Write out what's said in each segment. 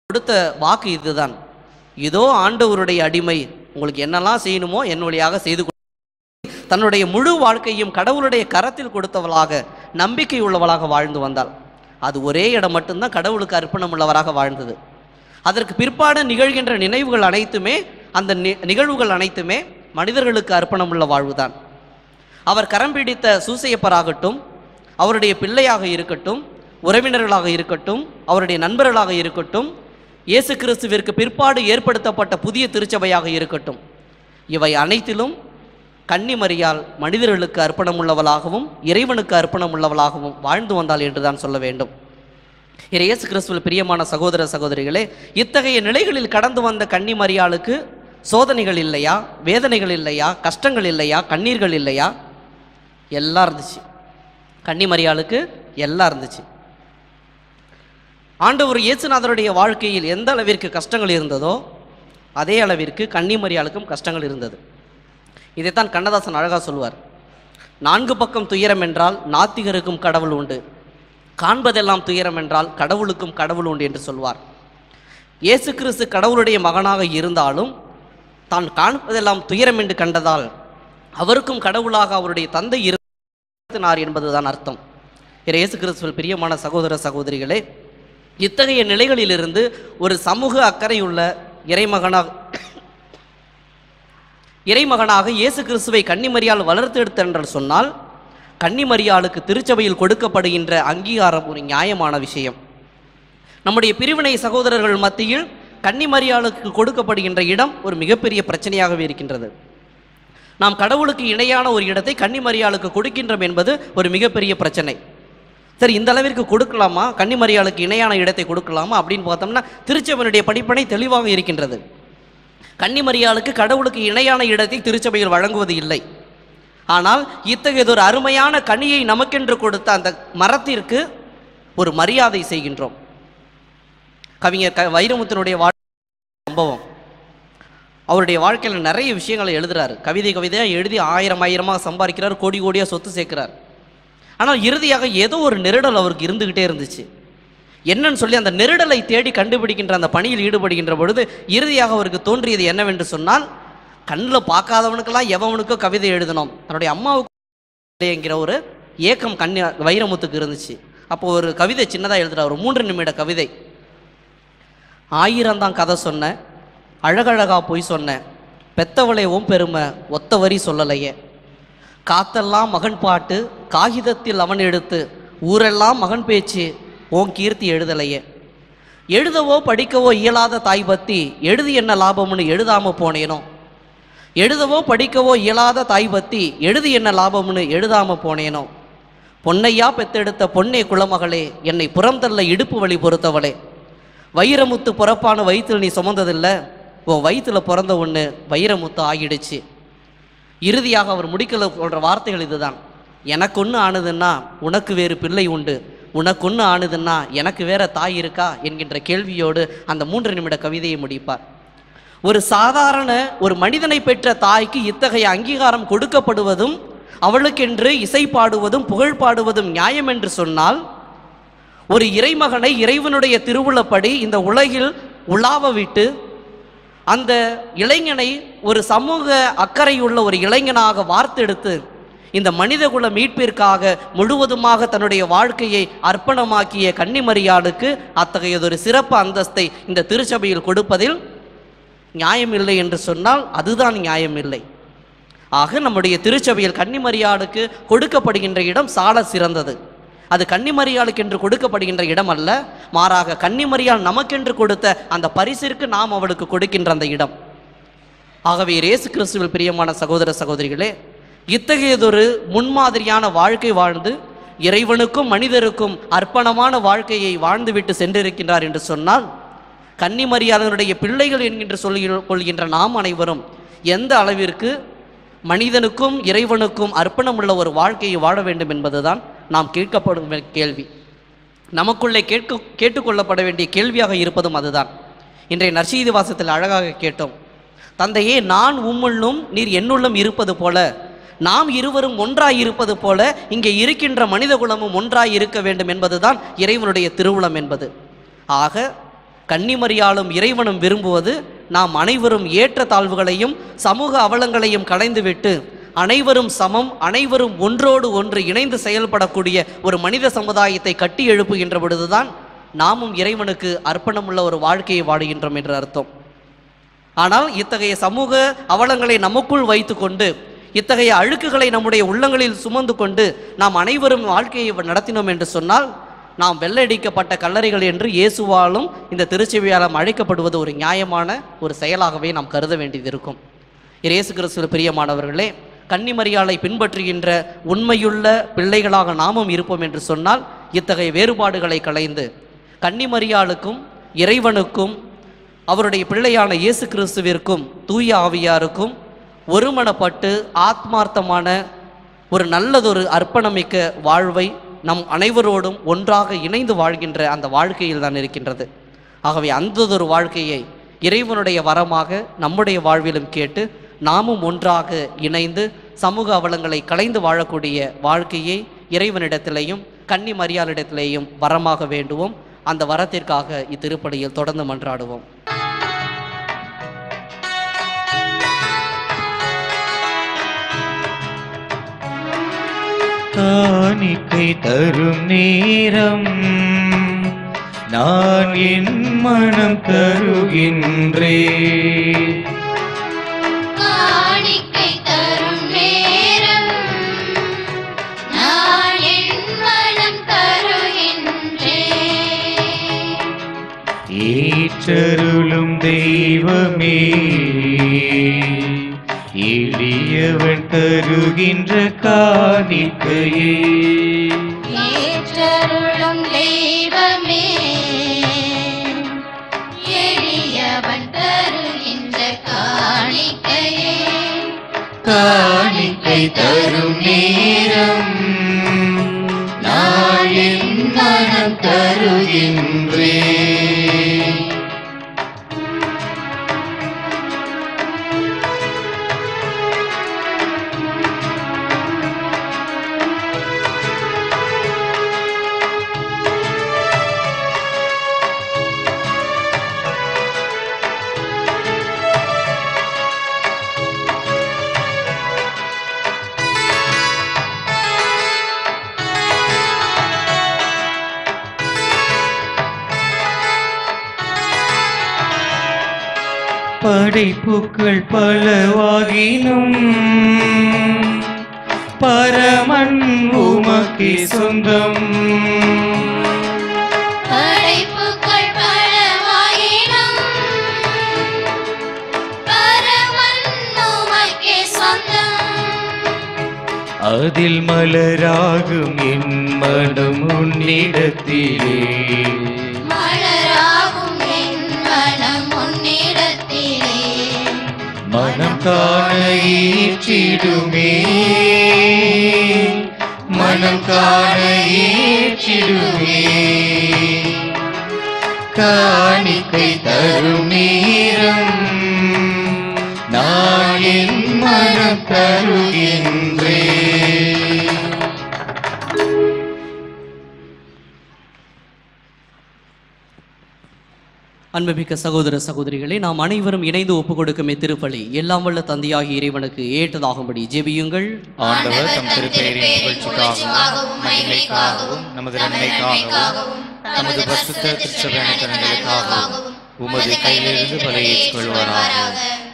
கொடுத்த வாக்கு இதுதான் இதோ ஆண்டவருடைய அடிமை உங்களுக்கு என்னெல்லாம் செய்யணுமோ என் வழியாக செய்து கொடு தன்னுடைய முழு வாழ்க்கையும் கடவுளுடைய கரத்தில் கொடுத்தவளாக நம்பிக்கை உள்ளவளாக வாழ்ந்து வந்தாள் அது ஒரே இடம் மட்டும்தான் கடவுளுக்கு அர்ப்பணம் உள்ளவராக வாழ்ந்தது அதற்கு பிற்பாடு நிகழ்கின்ற நினைவுகள் அனைத்துமே அந்த நி- நிகழ்வுகள் அனைத்துமே மனிதர்களுக்கு அர்ப்பணம் உள்ள வாழ்வுதான் அவர் கரம் பிடித்த சூசையப்பராகட்டும் அவருடைய பிள்ளையாக இருக்கட்டும் உறவினர்களாக இருக்கட்டும் அவருடைய நண்பர்களாக இருக்கட்டும் இயேசு கிறிஸ்துவிற்கு பிற்பாடு ஏற்படுத்தப்பட்ட புதிய திருச்சபையாக இருக்கட்டும் இவை அனைத்திலும் கன்னிமரியால் மனிதர்களுக்கு அர்ப்பணம் உள்ளவளாகவும் இறைவனுக்கு அர்ப்பணம் உள்ளவளாகவும் வாழ்ந்து வந்தாள் என்றுதான் சொல்ல வேண்டும் இறை இயேசு கிறிஸ்துவில் பிரியமான சகோதர சகோதரிகளே இத்தகைய நிலைகளில் கடந்து வந்த கன்னிமரியாளுக்கு சோதனைகள் இல்லையா வேதனைகள் இல்லையா கஷ்டங்கள் இல்லையா கண்ணீர்கள் இல்லையா எல்லாம் இருந்துச்சு கன்னிமரியாளுக்கு எல்லாம் இருந்துச்சு ஆண்டவர் இயேசுநாதருடைய வாழ்க்கையில் எந்த அளவிற்கு கஷ்டங்கள் இருந்ததோ அதே அளவிற்கு கன்னிமரியாளுக்கும் கஷ்டங்கள் இருந்தது இதைத்தான் கண்ணதாசன் அழகாக சொல்லுவார் நான்கு பக்கம் துயரம் என்றால் நாத்திகருக்கும் கடவுள் உண்டு காண்பதெல்லாம் துயரம் என்றால் கடவுளுக்கும் கடவுள் உண்டு என்று சொல்வார் இயேசு கிறிஸ்து கடவுளுடைய மகனாக இருந்தாலும் தான் காண்பதெல்லாம் துயரம் என்று கண்டதால் அவருக்கும் கடவுளாக அவருடைய தந்தை இருந்தார் என்பதுதான் அர்த்தம் இறை இயேசு கிறிஸ்துவில் பிரியமான சகோதர சகோதரிகளே இத்தகைய நிலைகளிலிருந்து ஒரு சமூக அக்கறையுள்ள இறைமகனாக இறைமகனாக இயேசு கிறிஸ்துவை கன்னிமரியால் வளர்த்தெடுத்த என்று சொன்னால் கன்னிமரியாளுக்கு திருச்சபையில் கொடுக்கப்படுகின்ற அங்கீகாரம் ஒரு நியாயமான விஷயம் நம்முடைய பிரிவினை சகோதரர்கள் மத்தியில் கன்னிமரியாளுக்கு கொடுக்கப்படுகின்ற இடம் ஒரு மிகப்பெரிய பிரச்சனையாகவே இருக்கின்றது நாம் கடவுளுக்கு இணையான ஒரு இடத்தை கன்னிமரியாளுக்கு கொடுக்கின்றோம் என்பது ஒரு மிகப்பெரிய பிரச்சனை சரி இந்த அளவிற்கு கொடுக்கலாமா கன்னிமரியாளுக்கு இணையான இடத்தை கொடுக்கலாமா அப்படின்னு பார்த்தோம்னா திருச்சபையினுடைய படிப்பனை தெளிவாக இருக்கின்றது கன்னிமரியாளுக்கு கடவுளுக்கு இணையான இடத்தை திருச்சபையில் வழங்குவது இல்லை ஆனால் இத்தகையதொரு அருமையான கனியை நமக்கென்று கொடுத்த அந்த மரத்திற்கு ஒரு மரியாதை செய்கின்றோம் கவிஞர் க வைரமுத்தினுடைய வாழ் சம்பவம் அவருடைய வாழ்க்கையில் நிறைய விஷயங்களை எழுதுறாரு கவிதை கவிதையாக எழுதி ஆயிரம் ஆயிரமாக சம்பாதிக்கிறார் கோடி கோடியாக சொத்து சேர்க்கிறார் ஆனால் இறுதியாக ஏதோ ஒரு நெருடல் அவருக்கு இருந்துக்கிட்டே இருந்துச்சு என்னன்னு சொல்லி அந்த நெருடலை தேடி கண்டுபிடிக்கின்ற அந்த பணியில் ஈடுபடுகின்ற பொழுது இறுதியாக அவருக்கு தோன்றியது என்னவென்று சொன்னால் கண்ணில் பார்க்காதவனுக்கெல்லாம் எவனுக்கோ கவிதை எழுதணும் தன்னுடைய அம்மாவுக்கு என்கிற ஒரு ஏக்கம் கண்ணி வைரமுத்துக்கு இருந்துச்சு அப்போ ஒரு கவிதை சின்னதாக எழுதுறார் ஒரு மூன்று நிமிட கவிதை ஆயிரம் தான் கதை சொன்னேன் அழகழகா போய் சொன்னேன் பெத்தவளை ஓம் பெருமை ஒத்த வரி சொல்லலையே காத்தெல்லாம் மகன் பாட்டு காகிதத்தில் அவன் எடுத்து ஊரெல்லாம் மகன் பேச்சு ஓன் கீர்த்தி எழுதலையே எழுதவோ படிக்கவோ இயலாத தாய் பத்தி எழுதி என்ன லாபம்னு எழுதாம போனேனோ எழுதவோ படிக்கவோ இயலாத தாய் பத்தி எழுதி என்ன லாபம்னு எழுதாம போனேனோ பொன்னையா பெத்தெடுத்த பொன்னே குலமகளே என்னை புறந்தள்ள இடுப்பு வழி பொறுத்தவளே வைரமுத்து பிறப்பான வயிற்றில் நீ சுமந்ததில்ல உன் வயிற்றில் பிறந்த ஒன்று வைரமுத்து ஆகிடுச்சு இறுதியாக அவர் முடிக்கல சொல்கிற வார்த்தைகள் இதுதான் எனக்கு ஒன்று ஆனதுன்னா உனக்கு வேறு பிள்ளை உண்டு உனக்கு ஒன்று ஆனதுன்னா எனக்கு வேற தாய் இருக்கா என்கின்ற கேள்வியோடு அந்த மூன்று நிமிட கவிதையை முடிப்பார் ஒரு சாதாரண ஒரு மனிதனை பெற்ற தாய்க்கு இத்தகைய அங்கீகாரம் கொடுக்கப்படுவதும் அவளுக்கென்று இசை பாடுவதும் புகழ் பாடுவதும் நியாயம் என்று சொன்னால் ஒரு இறைமகனை இறைவனுடைய திருவுளப்படி இந்த உலகில் உலாவ விட்டு அந்த இளைஞனை ஒரு சமூக அக்கறையுள்ள ஒரு இளைஞனாக வார்த்தெடுத்து இந்த மனிதகுல மீட்பிற்காக முழுவதுமாக தன்னுடைய வாழ்க்கையை அர்ப்பணமாக்கிய கன்னிமரியாளுக்கு அத்தகையதொரு சிறப்பு அந்தஸ்தை இந்த திருச்சபையில் கொடுப்பதில் நியாயமில்லை என்று சொன்னால் அதுதான் நியாயமில்லை ஆக நம்முடைய திருச்சபையில் கன்னிமரியாளுக்கு கொடுக்கப்படுகின்ற இடம் சால சிறந்தது அது கன்னிமரியாளுக்கு என்று கொடுக்கப்படுகின்ற இடம் அல்ல மாறாக கன்னிமரியாள் நமக்கென்று கொடுத்த அந்த பரிசிற்கு நாம் அவளுக்கு கொடுக்கின்ற அந்த இடம் ஆகவே இயேசு கிறிஸ்துவில் பிரியமான சகோதர சகோதரிகளே இத்தகையதொரு முன்மாதிரியான வாழ்க்கை வாழ்ந்து இறைவனுக்கும் மனிதருக்கும் அர்ப்பணமான வாழ்க்கையை வாழ்ந்துவிட்டு சென்றிருக்கின்றார் என்று சொன்னால் கன்னிமரியாதனுடைய பிள்ளைகள் என்கின்ற சொல்லி கொள்கின்ற நாம் அனைவரும் எந்த அளவிற்கு மனிதனுக்கும் இறைவனுக்கும் அர்ப்பணமுள்ள ஒரு வாழ்க்கையை வாழ வேண்டும் என்பதுதான் நாம் கேட்கப்படும் கேள்வி நமக்குள்ளே கேட்க கேட்டுக்கொள்ளப்பட வேண்டிய கேள்வியாக இருப்பதும் அதுதான் இன்றைய நற்செய்தி வாசத்தில் அழகாக கேட்டோம் தந்தையே நான் உம்முள்ளும் நீர் என்னுள்ளும் இருப்பது போல நாம் இருவரும் ஒன்றாய் இருப்பது போல இங்கே இருக்கின்ற மனித குலமும் ஒன்றாய் இருக்க வேண்டும் என்பதுதான் இறைவனுடைய திருவுளம் என்பது ஆக கன்னிமரியாலும் இறைவனும் விரும்புவது நாம் அனைவரும் ஏற்ற தாழ்வுகளையும் சமூக அவலங்களையும் களைந்துவிட்டு அனைவரும் சமம் அனைவரும் ஒன்றோடு ஒன்று இணைந்து செயல்படக்கூடிய ஒரு மனித சமுதாயத்தை கட்டி எழுப்புகின்ற பொழுதுதான் நாமும் இறைவனுக்கு அர்ப்பணமுள்ள ஒரு வாழ்க்கையை வாடுகின்றோம் என்று அர்த்தம் ஆனால் இத்தகைய சமூக அவலங்களை நமக்குள் வைத்துக்கொண்டு இத்தகைய அழுக்குகளை நம்முடைய உள்ளங்களில் சுமந்து கொண்டு நாம் அனைவரும் வாழ்க்கையை நடத்தினோம் என்று சொன்னால் நாம் வெள்ளையடிக்கப்பட்ட கல்லறைகள் என்று இயேசுவாலும் இந்த திருச்செவியாலும் அழைக்கப்படுவது ஒரு நியாயமான ஒரு செயலாகவே நாம் கருத வேண்டியது இருக்கும் இயேசு கிறிஸ்துவ பிரியமானவர்களே கன்னிமரியாளை பின்பற்றுகின்ற உண்மையுள்ள பிள்ளைகளாக நாமும் இருப்போம் என்று சொன்னால் இத்தகைய வேறுபாடுகளை களைந்து கன்னிமரியாளுக்கும் இறைவனுக்கும் அவருடைய பிள்ளையான இயேசு கிறிஸ்துவிற்கும் தூய ஆவியாருக்கும் ஒருமனப்பட்டு ஆத்மார்த்தமான ஒரு நல்லதொரு அர்ப்பணமிக்க வாழ்வை நம் அனைவரோடும் ஒன்றாக இணைந்து வாழ்கின்ற அந்த வாழ்க்கையில் தான் இருக்கின்றது ஆகவே அந்ததொரு வாழ்க்கையை இறைவனுடைய வரமாக நம்முடைய வாழ்விலும் கேட்டு நாமும் ஒன்றாக இணைந்து சமூக அவலங்களை களைந்து வாழக்கூடிய வாழ்க்கையை இறைவனிடத்திலேயும் கன்னி மரியாளிடத்திலேயும் வரமாக வேண்டுவோம் அந்த வரத்திற்காக இத்திருப்பலியில் தொடர்ந்து மன்றாடுவோம் காணிக்கை தரும் நேரம் நான் என் மனம் தருகின்றே காணிக்கை தரும் நேரம் நான் என் மனம் தருகின்றேன் ஏற்றருளும் தெய்வமே எளியவன் தருகின்ற காணிக்கையே ஏற்றருளும் தெய்வமே எளியவன் தருகின்ற காணிக்கையே காணிக்கை தரும் நேரம் நான் என் மனம் தருகின்றே படைப்புக்கள் பலவாகினும் பரமன் உமக்கு சொந்தம் படைப்புக்கள் பலவாயினும் பரமன் உமக்கே சொந்தம் அதில் மலராகும் என் மனம் உன்னிடத்திலே மலராகும் என் மனம் உன்னிடத்திலே மனம் காண ஈற்றிடுமே மனம் காண ஈற்றிடுமே காணிக்கை தரும் நேரம் நான் என் மனம் தருகின்றே அன்புமிக்க சகோதர சகோதரிகளே நாம் அனைவரும் இணைந்து ஒப்புக் கொடுக்கும் இத்திருப்பலி எல்லாம் வல்ல தந்தையாகிய இறைவனுக்கு ஏற்றதாகும்படி ஜெபியுங்கள் ஆண்டவர் தம் திருப்பெயரின் புகழ்ச்சிக்காகவும் மகிமைக்காகவும் நமது நன்மைக்காகவும் தமது பரிசுத்த திருச்சபையானங்களுக்காகவும் உமது கையிலிருந்து பலையேற்றுக் கொள்வாராக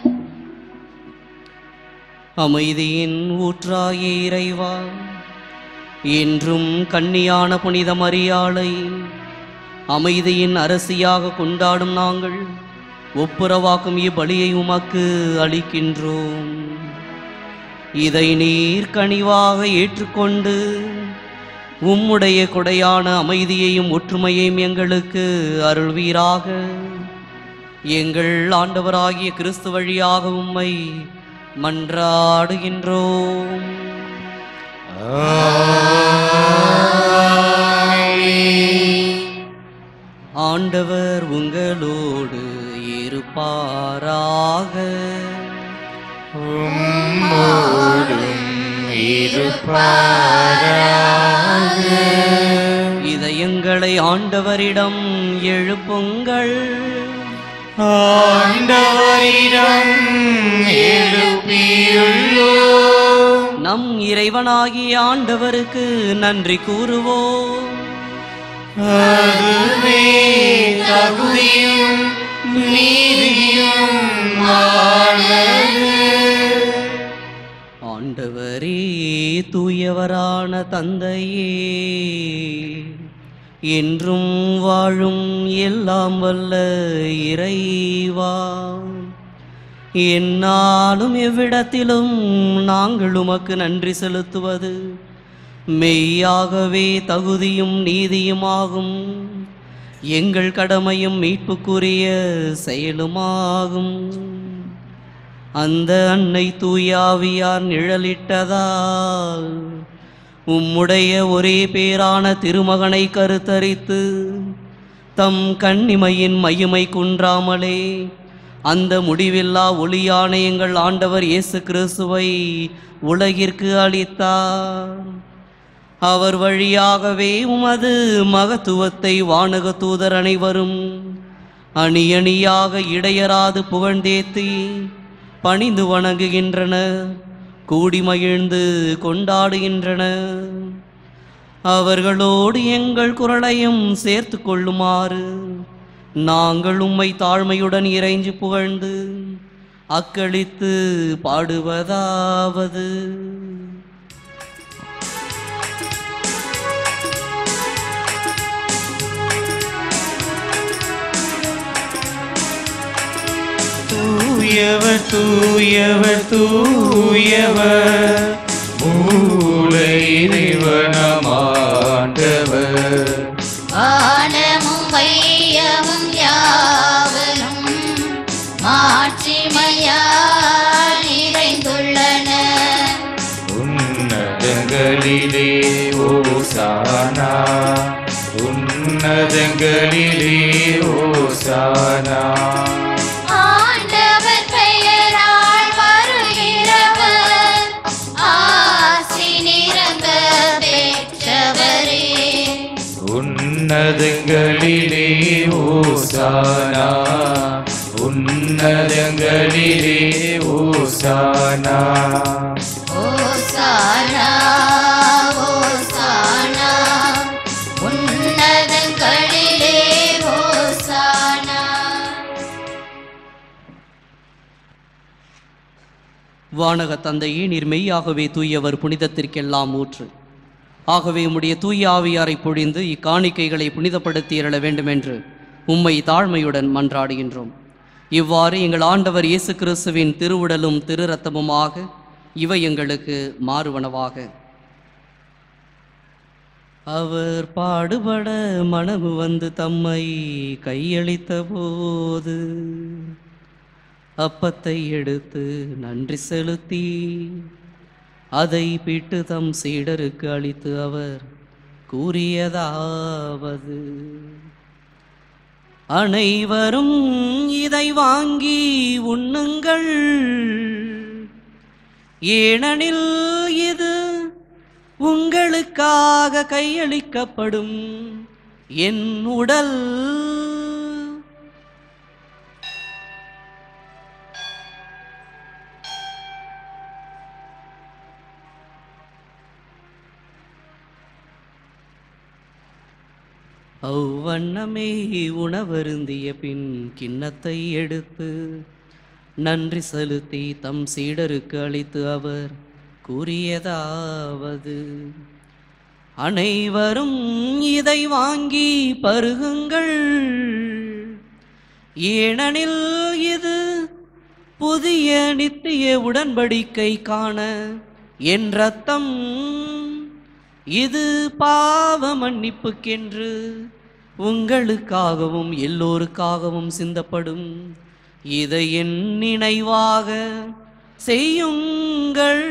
அமைதியின் ஊற்றாகிய இறைவா என்றும் கன்னியான புனித மரியாளை அமைதியின் அரசியாக கொண்டாடும் நாங்கள் ஒப்புரவாக்கும் இப்பலியை உமக்கு அளிக்கின்றோம் இதை நீர் கனிவாக ஏற்றுக்கொண்டு உம்முடைய கொடையான அமைதியையும் ஒற்றுமையையும் எங்களுக்கு அருள்வீராக எங்கள் ஆண்டவராகிய கிறிஸ்து வழியாக உம்மை மன்றாடுகின்றோம் ஆண்டவர் உங்களோடு இருப்பாராக உம்மோடும் இருப்பாராக இதயங்களை ஆண்டவரிடம் எழுப்புங்கள் ஆண்டவரிடம் எழுப்பியுள்ளோம் நம் இறைவனாகிய ஆண்டவருக்கு நன்றி கூறுவோம் அதுவே தகுதியும் நீதியும் ஆனது ஆண்டவரே தூயவரான தந்தையே என்றும் வாழும் எல்லாம் வல்ல இறைவா என்னாலும் எவ்விடத்திலும் நாங்கள் உமக்கு நன்றி செலுத்துவது மெய்யாகவே தகுதியும் நீதியுமாகும் எங்கள் கடமையும் மீட்புக்குரிய செயலுமாகும் அந்த அன்னை தூயாவியார் நிழலிட்டதால் உம்முடைய ஒரே பேரான திருமகனை கருத்தரித்து தம் கண்ணிமையின் மகிமை குன்றாமலே அந்த முடிவில்லா ஒளியான எங்கள் ஆண்டவர் இயேசு கிறிஸ்துவை உலகிற்கு அளித்தார் அவர் வழியாகவே உமது மகத்துவத்தை வானக தூதர் அனைவரும் அணி அணியாக இடையராது புகழ்ந்தேத்தி பணிந்து வணங்குகின்றனர் கூடி மகிழ்ந்து கொண்டாடுகின்றனர் அவர்களோடு எங்கள் குரலையும் சேர்த்து கொள்ளுமாறு நாங்கள் உம்மை தாழ்மையுடன் இறைஞ்சி புகழ்ந்து அக்களித்து பாடுவதாவது தூயவர் தூயவர் தூயவர் மூல இறைவனமாண்டவர் வானமும் வையமும் யாவரும் மாட்சிமையால் நிறைந்துள்ளன உன்னதங்களிலே ஓசானா உன்னதங்களிலே ஓசானா ஆண்டவர் பெயரால் வருகிறவர் ஆசி நிரம்ப பெற்றவரே உன்னதங்களிலே ஓசானா உன்னதங்களிலே ஓசானா ஓசானா ஓசானா உன்னதங்களிலே ஓசானா வானக தந்தையே நீர் மெய்யாகவே தூயவர் புனிதத்திற்கெல்லாம் ஊற்று ஆகவே உம்முடைய தூய ஆவியாரை பொழிந்து இக்காணிக்கைகளை புனிதப்படுத்தி அருள வேண்டுமென்று உம்மை தாழ்மையுடன் மன்றாடுகின்றோம் இவ்வாறு எங்கள் ஆண்டவர் இயேசு கிறிஸ்துவின் திருவுடலும் திரு ரத்தமுமாக இவை எங்களுக்கு மாறுவனவாக அவர் பாடுபட மனமு வந்து தம்மை கையளித்த போது அப்பத்தை எடுத்து நன்றி செலுத்தி அதை பிட்டு தம் சீடருக்கு அளித்து அவர் கூறியதாவது அனைவரும் இதை வாங்கி உண்ணுங்கள் ஏனெனில் இது உங்களுக்காக கையளிக்கப்படும் என் உடல் அவ்வண்ணமே உணவருந்திய பின் கிண்ணத்தை எடுத்து நன்றி செலுத்தி தம் சீடருக்கு அளித்து அவர் கூறியதாவது அனைவரும் இதை வாங்கி பருகுங்கள் ஏனெனில் இது புதிய நித்திய உடன்படிக்கை காண என் ரத்தம் இது பாவ மன்னிப்புக்கென்று உங்களுக்காகவும் எல்லோருக்காகவும் சிந்தப்படும் இதை என் நினைவாக செய்யுங்கள்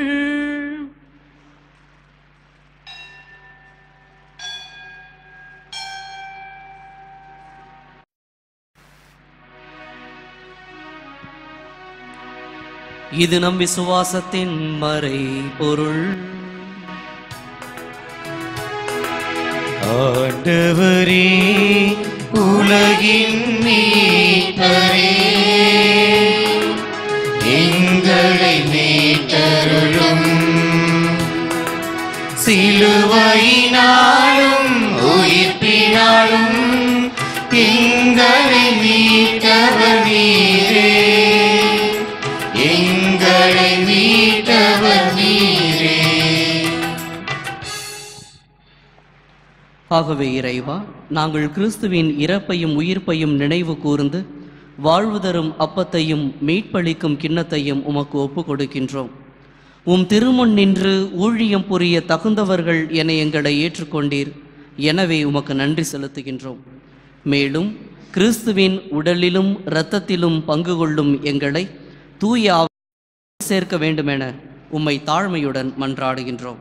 இது நம் விசுவாசத்தின் மறை பொருள் ஆண்டவரே உலகின் மீட்பரே எங்களை மீட்டருளும் சிலுவையினாலும் உயிர்ப்பினாலும் எங்களை மீட்டவர் நீரே எங்களை மீட்டவர் நீரே ஆகவே இறைவா நாங்கள் கிறிஸ்துவின் இறப்பையும் உயிர்ப்பையும் நினைவு கூர்ந்து வாழ்வு தரும் அப்பத்தையும் மீட்பளிக்கும் கிண்ணத்தையும் உமக்கு ஒப்புக் கொடுக்கின்றோம் உம் திருமுன் நின்று ஊழியம் புரிய தகுந்தவர்கள் என எங்களை ஏற்றுக்கொண்டீர் எனவே உமக்கு நன்றி செலுத்துகின்றோம் மேலும் கிறிஸ்துவின் உடலிலும் இரத்தத்திலும் பங்கு கொள்ளும் எங்களை தூய ஆவியில் சேர்க்க வேண்டுமென உம்மை தாழ்மையுடன் மன்றாடுகின்றோம்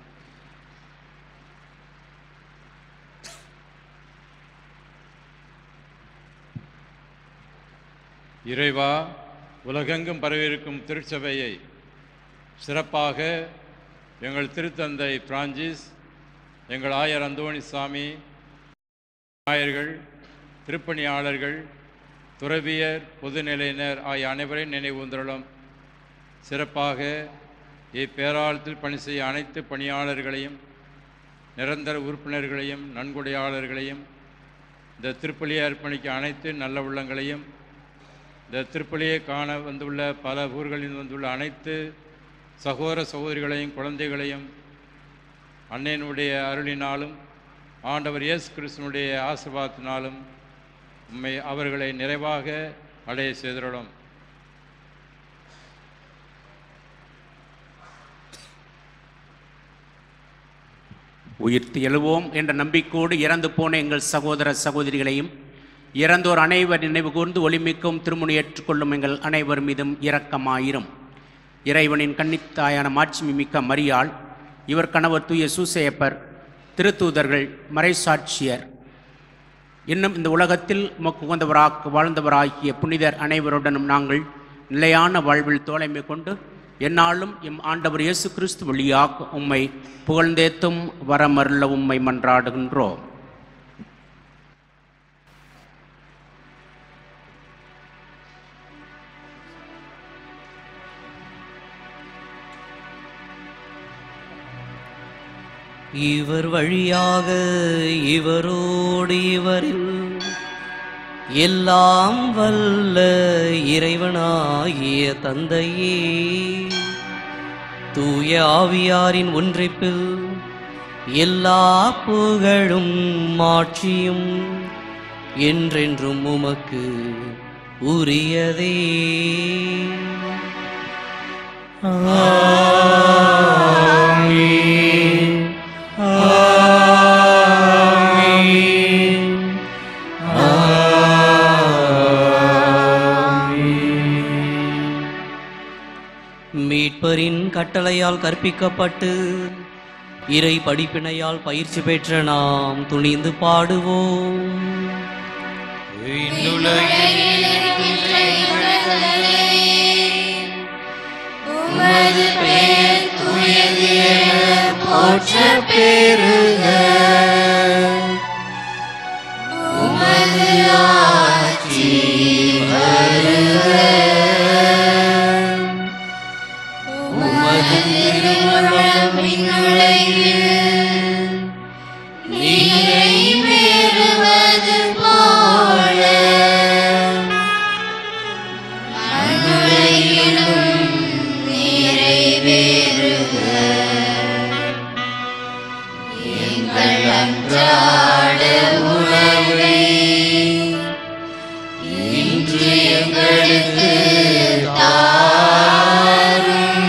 இறைவா உலகெங்கும் பரவியிருக்கும் திருச்சபையை சிறப்பாக எங்கள் திருத்தந்தை பிரான்சிஸ் எங்கள் ஆயர் அந்தோணி சாமி ஆயர்கள் திருப்பணியாளர்கள் துறவியர் பொதுநிலையினர் ஆகிய அனைவரையும் நினைவுந்தருளும் சிறப்பாக இப்பேராலயத்தில் பணி செய்ய அனைத்து பணியாளர்களையும் நிரந்தர உறுப்பினர்களையும் நன்கொடையாளர்களையும் இந்த திருப்பலியை அர்ப்பணிக்க அனைத்து நல்ல உள்ளங்களையும் இந்த திருப்பலியை காண வந்துள்ள பல ஊர்களில் வந்துள்ள அனைத்து சகோதர சகோதரிகளையும் குழந்தைகளையும் அன்னையினுடைய அருளினாலும் ஆண்டவர் இயேசு கிறிஸ்தனுடைய ஆசீர்வாதத்தினாலும் உம்மை அவர்களை நிறைவாக அடைய செய்திருடும் உயிர்த்து எழுவோம் என்ற நம்பிக்கையோடு இறந்து போன எங்கள் சகோதர சகோதரிகளையும் இறந்தோர் அனைவர் நினைவு கூர்ந்து ஒளிமிக்கும் திருமுனை ஏற்றுக்கொள்ளும் எங்கள் அனைவர் மீதும் இரக்கமாயிரும் இறைவனின் கன்னித்தாயான மாட்சிமி மிக்க மரியாள் இவர் கணவர் தூய சூசையப்பர் திருத்தூதர்கள் மறைசாட்சியர் இன்னும் இந்த உலகத்தில் உமக்கு உகந்தவராக வாழ்ந்தவராகிய புனிதர் அனைவருடனும் நாங்கள் நிலையான வாழ்வில் தோழமை கொண்டு எந்நாளும் எம் ஆண்டவர் இயேசு கிறிஸ்து வழியாக உம்மை புகழ்ந்தேத்தும் வரமருள உம்மை மன்றாடுகின்றோம் இவர் வழியாக இவரோடு இவரில் எல்லாம் வல்ல இறைவனாகிய தந்தையே தூய ஆவியாரின் ஒன்றிப்பில் எல்லா புகழும் மாட்சியும் என்றென்றும் உமக்கு உரியதே மீட்பரின் கட்டளையால் கற்பிக்கப்பட்டு இறை படிப்பினையால் பயிற்சி பெற்ற நாம் துணிந்து பாடுவோம் உமது பெயர் தூயது என போற்ற பெருக உமது ஆட்சி வருக உமது திருவுளம் விண்ணுலகில் நீரை பெறுவது போல மண்ணுலகிலும் நிறைவேறுக எங்கள் அன்றாட உணவை இன்று எங்களுக்கு தாரும்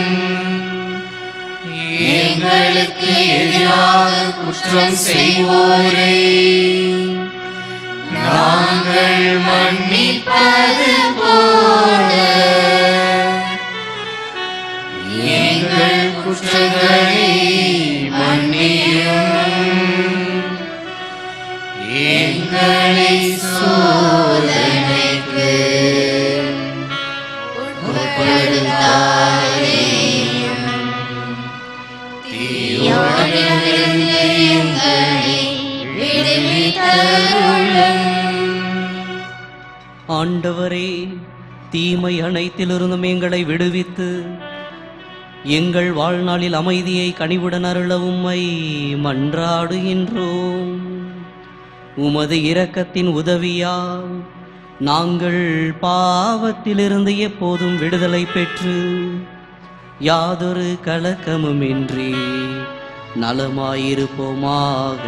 எங்களுக்கு எதிராக குற்றம் செய்வோரை நாங்கள் மன்னிப்பது போல எங்கள் குற்றங்களை மன்னியும் எங்களை சோதனைக்கு உட்படுத்தாதேயும் தீயோனிலிருந்து எங்களை ஆண்டவரே தீமை அனைத்திலிருந்தும் எங்களை விடுவித்து எங்கள் வாழ்நாளில் அமைதியை கனிவுடன் அருள உம்மை மன்றாடுகின்றோம் உமது இரக்கத்தின் உதவியால் நாங்கள் பாவத்திலிருந்து எப்போதும் விடுதலை பெற்று யாதொரு கலக்கமுமின்றி நலமாயிருப்போமாக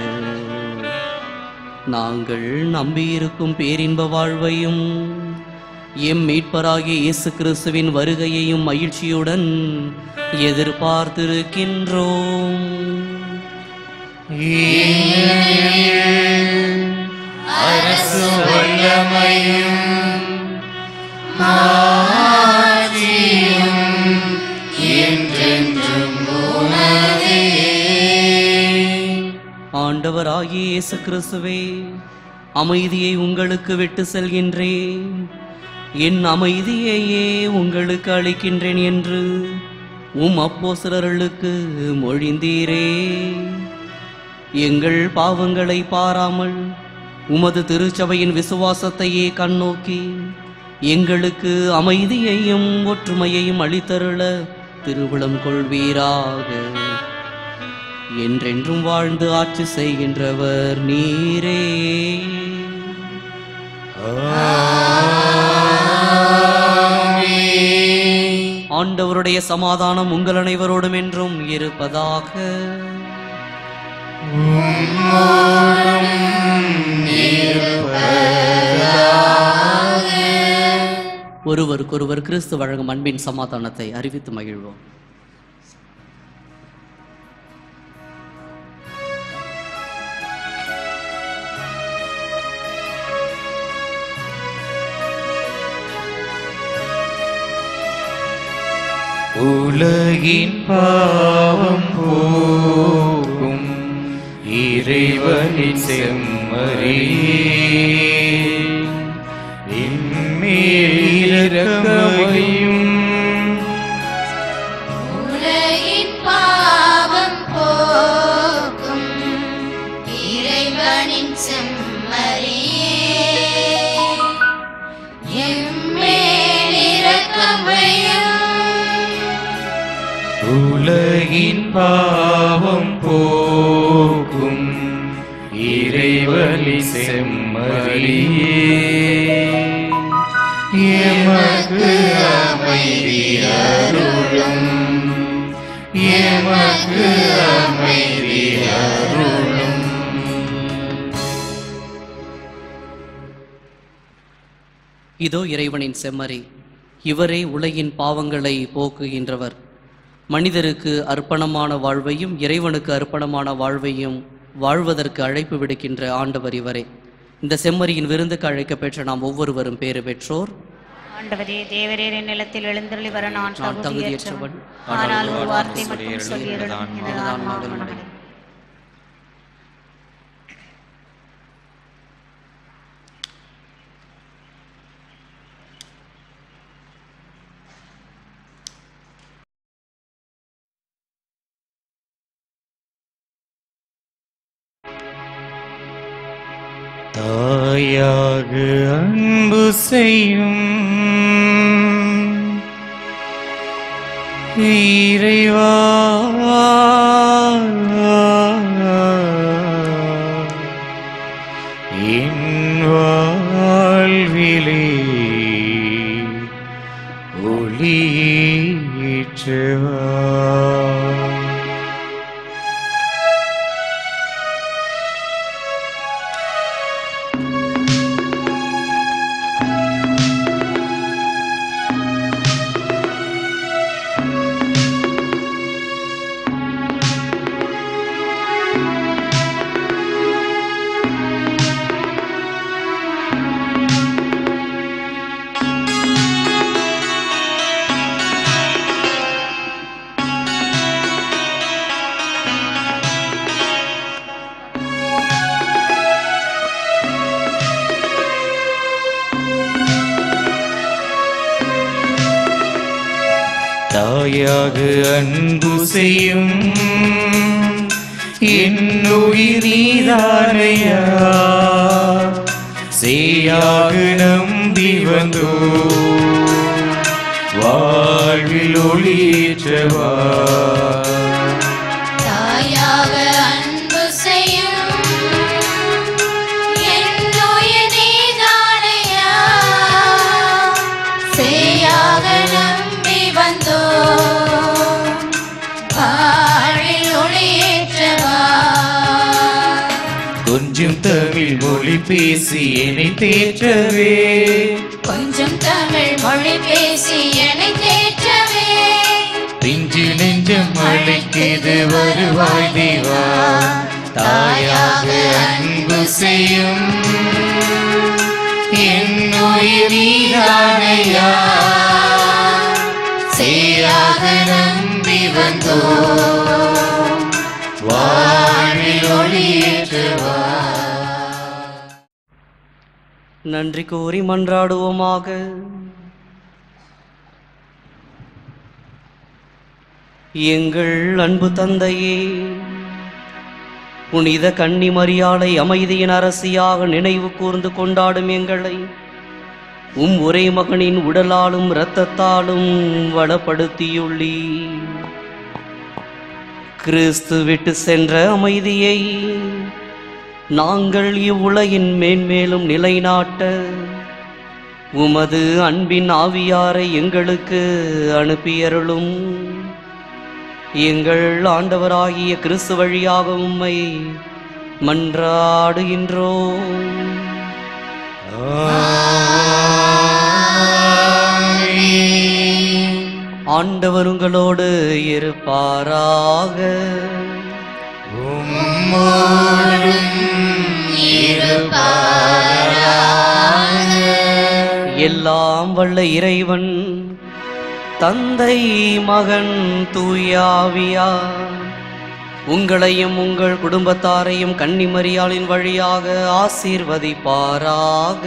நாங்கள் நம்பியிருக்கும் பேரின்ப வாழ்வையும் எம் மீட்பராகிய இயேசு கிறிஸ்துவின் வருகையையும் மகிழ்ச்சியுடன் எதிர்பார்த்திருக்கின்றோம் அரசு வல்லமையும் மாட்சியும் என்றென்றும் உமதே ஆண்டவராகிய இயேசு கிறிஸ்துவே அமைதியை உங்களுக்கு விட்டு செல்கின்றேன் என் அமைதியையே உங்களுக்கு அளிக்கின்றேன் என்று உம் அப்போஸ்தலர்களுக்கு மொழிந்தீரே எங்கள் பாவங்களை பாராமல் உமது திருச்சபையின் விசுவாசத்தையே கண்ணோக்கி எங்களுக்கு அமைதியையும் ஒற்றுமையையும் அளித்தருள திருவிழம் கொள்வீராக என்றென்றும் வாழ்ந்து ஆட்சி செய்கின்றவர் நீரே ஆண்டவருடைய சமாதானம் உங்கள் அனைவரோடும் என்றும் இருப்பதாக ஒருவருக்கொருவர் கிறிஸ்து வழங்கும் அன்பின் சமாதானத்தை அறிவித்து மகிழ்வோம் உலகின் பாவம் போக்கும் இறைவனின் செம்மறியே இம்மேலிரக்கமையும் உலகின் பாவம் போக்கும் இறைவனின் செம்மறியே எம்மேலிரக்கமையும் உலகின் பாவம் போக்கும் இறைவனின் செம்மறியே எமக்கு அமைதி அருளும் எமக்கு அமைதி அருளும் இதோ இறைவனின் செம்மறி இவரே உலகின் பாவங்களை போக்குகின்றவர் மனிதருக்கு அர்ப்பணமான வாழ்வையும் இறைவனுக்கு அர்ப்பணமான வாழ்வையும் வாழ்வதற்கு அழைப்பு விடுக்கின்ற ஆண்டவர் இவரே இந்த செம்மறியின் விருந்துக்கு அழைக்கப் பெற்ற நாம் ஒவ்வொருவரும் பேறு பெற்றோர் ஆண்டவரே தேவரேரின் நிலத்தில் எழுந்தருளி வர நான் நான் தகுதியற்றவன் தகுதியற்றவன். ஆனால் ஒரு வார்த்தை மட்டும் சொல்லியிருந்தேன் எனது ஆன்மா குணமடையும். தாயாக அன்பு செய்யும் இறைவா என் வாழ்விலே ஒளியேற்றவா தாயாக அன்பு செய்யும் என் உயிர் நீதானையா செய்யாக நம் நம்பி வந்தோ வாழ்வில் ஒளியேற்றவா தாயாக அன்பு செய்யும் என்னுயிர் நீதானையா சேயாக நம்பி வந்தோ வாழில் ஒளியேற்றவா கொஞ்சம் தமிழ் மொழி பேசி என்னை தேற்றவே கொஞ்சம் தமிழ் மொழி பேசி என்னை தேற்றவே பிஞ்சு நெஞ்சம் அழைக்கிறது வருவாய் தேவா தாயாக அன்பு செய்யும் என்னுயிர் நீதானையா சேயாக நம்பி வந்தோ வாழ்வில் ஒளியேற்றுவா நன்றி கூறி மன்றாடுவோமாக எங்கள் அன்பு தந்தையே புனித கன்னி மரியாளை அமைதியின் அரசியாக நினைவு கூர்ந்து கொண்டாடும் எங்களை உம் ஒரே மகனின் உடலாலும் இரத்தத்தாலும் வளப்படுத்தியுள்ளி கிறிஸ்து விட்டு சென்ற அமைதியை நாங்கள் இவ்வுலகின் மேன்மேலும் நிலைநாட்ட உமது அன்பின் ஆவியாரை எங்களுக்கு அனுப்பியருளும் எங்கள் ஆண்டவராகிய கிறிஸ்து வழியாக உம்மை மன்றாடுகின்றோம் ஆண்டவர் உங்களோடு இருப்பாராக எல்லாம் வல்ல இறைவன் தந்தை மகன் தூயாவியா உங்களையும் உங்கள் குடும்பத்தாரையும் கன்னிமரியாளின் வழியாக ஆசீர்வதிப்பாராக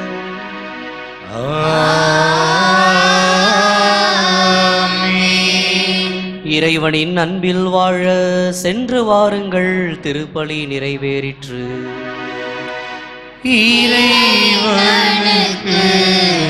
இறைவனின் அன்பில் வாழ சென்று வாருங்கள் திருப்பலி நிறைவேறிற்று இறைவனுக்கு